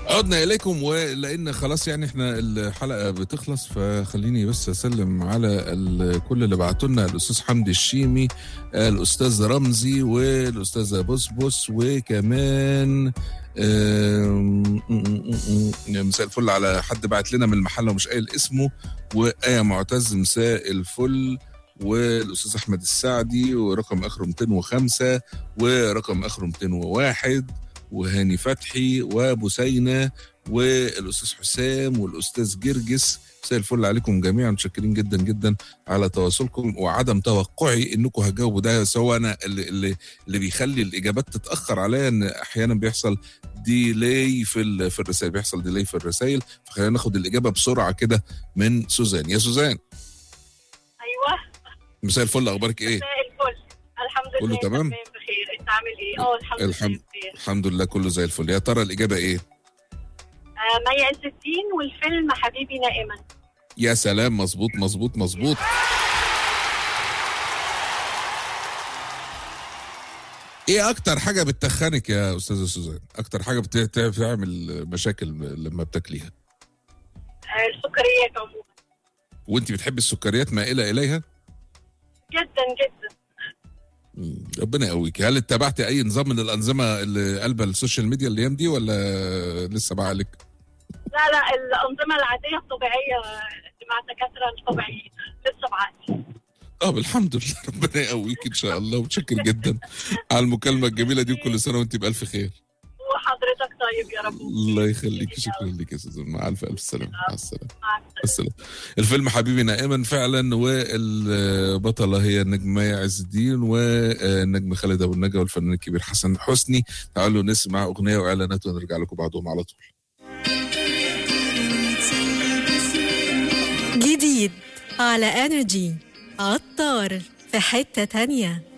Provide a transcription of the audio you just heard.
عدنا اليكم ولان خلاص يعني احنا الحلقه بتخلص فخليني بس اسلم على ال- كل اللي بعتوا لنا الاستاذ حمدي الشيمي الاستاذ رمزي والاستاذه بسبس وكمان آم، م- م- م- م- مساء الفل على حد بعت لنا من المحل ومش قايل اسمه وآية معتز مساء الفل والاستاذ احمد السعدي ورقم اخره 205 ورقم اخره 201 وهاني فتحي وبسينة والاستاذ حسام والاستاذ جرجس مساء الفل عليكم جميعا متشكرين جدا جدا على تواصلكم وعدم توقعي انكم هتجاوبوا ده سواء انا اللي, اللي, اللي بيخلي الاجابات تتاخر عليا ان احيانا بيحصل ديلي في ال- في الرسائل بيحصل ديلي في الرسائل فخلينا ناخد الاجابه بسرعه كده من سوزان يا سوزان ايوه مساء الفل اخبارك ايه مساء الفل الحمد كله لله تمام؟ بخير انت عامل ايه اه الحمد, الحمد- لله بخير الحمد لله كله زي الفل يا ترى الاجابه ايه آه مي عز الدين والفيلم حبيبي نائما يا سلام مظبوط مظبوط مظبوط ايه اكتر حاجه بتخنك يا استاذه سوزان اكتر حاجه بت- بت- بتعمل مشاكل لما بتاكليها آه السكريات عموما وانت بتحبي السكريات مائله اليها جدا جدا مم، ربنا يقويك هل اتبعتي اي نظام من الانظمه اللي قلبها السوشيال ميديا الايام دي ولا لسه بعقلك لا لا الانظمه العاديه الطبيعيه اللي مع الدكاتره الطبيعيين لسه بعد طب الحمد لله ربنا يقويك ان شاء الله ومتشكر جدا على المكالمه الجميله دي وكل سنه وانت بالف خير وحضرتك طيب يا رب الله يخليك شكرا لك يا استاذ مع الف الف سلامه مع السلامه مع السلامة. السلام الفيلم حبيبي نائما فعلا والبطلة هي النجمة مي عز الدين والنجم خالد أبو النجا والفنان الكبير حسن حسني تعالوا نسمع أغنية وإعلانات ونرجع لكم بعدهم على طول جديد على انرجي عطار في حتة تانية